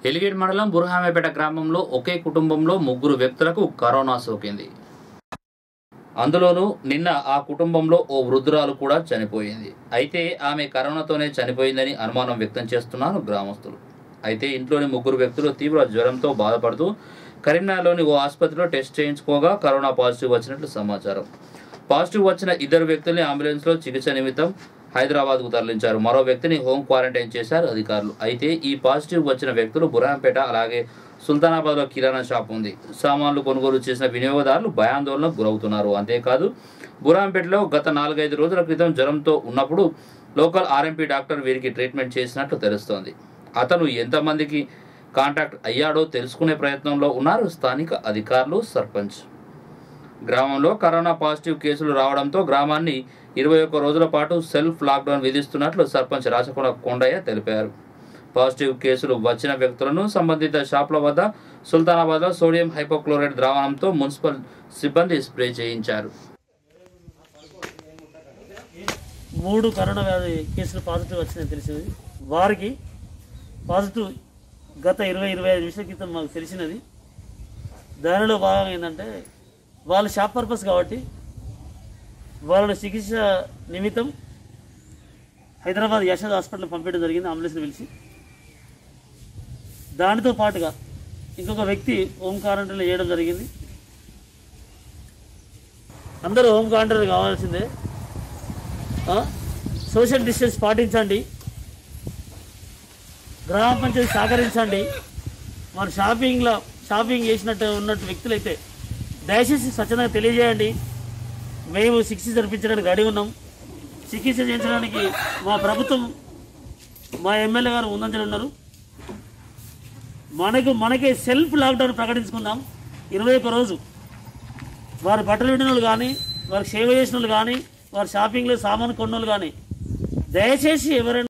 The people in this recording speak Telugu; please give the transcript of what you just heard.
ఎలిగేట్ మండలం బురహామేపేట గ్రామంలో ఒకే కుటుంబంలో ముగ్గురు వ్యక్తులకు కరోనా సోకింది అందులోనూ నిన్న ఆ కుటుంబంలో ఓ వృద్ధురాలు కూడా చనిపోయింది అయితే ఆమె కరోనాతోనే చనిపోయిందని అనుమానం వ్యక్తం చేస్తున్నారు గ్రామస్తులు అయితే ఇంట్లోని ముగ్గురు వ్యక్తులు తీవ్ర జ్వరంతో బాధపడుతూ కరీంనగర్లోని ఓ ఆసుపత్రిలో టెస్ట్ చేయించుకోగా కరోనా పాజిటివ్ వచ్చినట్లు సమాచారం పాజిటివ్ వచ్చిన ఇద్దరు వ్యక్తుల్ని అంబులెన్స్లో చికిత్స నిమిత్తం హైదరాబాద్కు తరలించారు మరో వ్యక్తిని హోం క్వారంటైన్ చేశారు అధికారులు అయితే ఈ పాజిటివ్ వచ్చిన వ్యక్తులు బురాంపేట అలాగే సుల్తానాబాద్లో కిరాణా షాప్ ఉంది సామాన్లు కొనుగోలు చేసిన వినియోగదారులు భయాందోళనకు గురవుతున్నారు అంతేకాదు బురాంపేటలో గత నాలుగైదు రోజుల క్రితం జ్వరంతో ఉన్నప్పుడు లోకల్ ఆర్ఎంపీ డాక్టర్ వీరికి ట్రీట్మెంట్ చేసినట్లు తెలుస్తోంది అతను ఎంతమందికి కాంటాక్ట్ అయ్యాడో తెలుసుకునే ప్రయత్నంలో ఉన్నారు స్థానిక అధికారులు సర్పంచ్ గ్రామంలో కరోనా పాజిటివ్ కేసులు రావడంతో గ్రామాన్ని ఇరవై ఒక్క రోజుల పాటు సెల్ఫ్ లాక్డౌన్ విధిస్తున్నట్లు సర్పంచ్ రాచకొండ కొండయ్య తెలిపారు పాజిటివ్ కేసులు వచ్చిన వ్యక్తులను సంబంధిత షాపుల వద్ద సుల్తానాబాద్లో సోడియం హైపోక్లోరైడ్ ద్రావణంతో మున్సిపల్ సిబ్బంది స్ప్రే చేయించారు మూడు కరోనా వ్యాధి కేసులు పాజిటివ్ వచ్చినాయని తెలిసింది వారికి పాజిటివ్ గత ఇరవై ఇరవై ఐదు నిమిషాల క్రితం మాకు తెలిసినది దానిలో భాగం ఏంటంటే వాళ్ళ షాప్ పర్పస్ కాబట్టి వాళ్ళని చికిత్స నిమిత్తం హైదరాబాద్ యశోద్ హాస్పిటల్ పంపించడం జరిగింది అంబులెన్స్ని పిలిచి దానితో పాటుగా ఇంకొక వ్యక్తి హోమ్ క్వారంటైన్లో చేయడం జరిగింది అందరూ హోమ్ క్వారంటైన్ కావాల్సిందే ఆ? సోషల్ డిస్టెన్స్ పాటించండి గ్రామ పంచాయతీ సహకరించండి మరి షాపింగ్లో షాపింగ్ చేసినట్టు ఉన్నట్టు వ్యక్తులైతే దయచేసి స్వచ్ఛందంగా తెలియజేయండి మేము చికిత్స జరిపించడానికి రెడీ ఉన్నాం చికిత్స చేయించడానికి మా ప్రభుత్వం మా ఎమ్మెల్యే గారు ముందంజలు ఉన్నారు మనకు మనకే సెల్ఫ్ లాక్డౌన్ ప్రకటించుకుందాం ఇరవై ఒక్క రోజు వారు బట్టలు పెట్టిన వాళ్ళు కానీ వారికి సేవ చేసిన వాళ్ళు కానీ వారు షాపింగ్లో సామాను కొన్న వాళ్ళు కానీ దయచేసి ఎవరైనా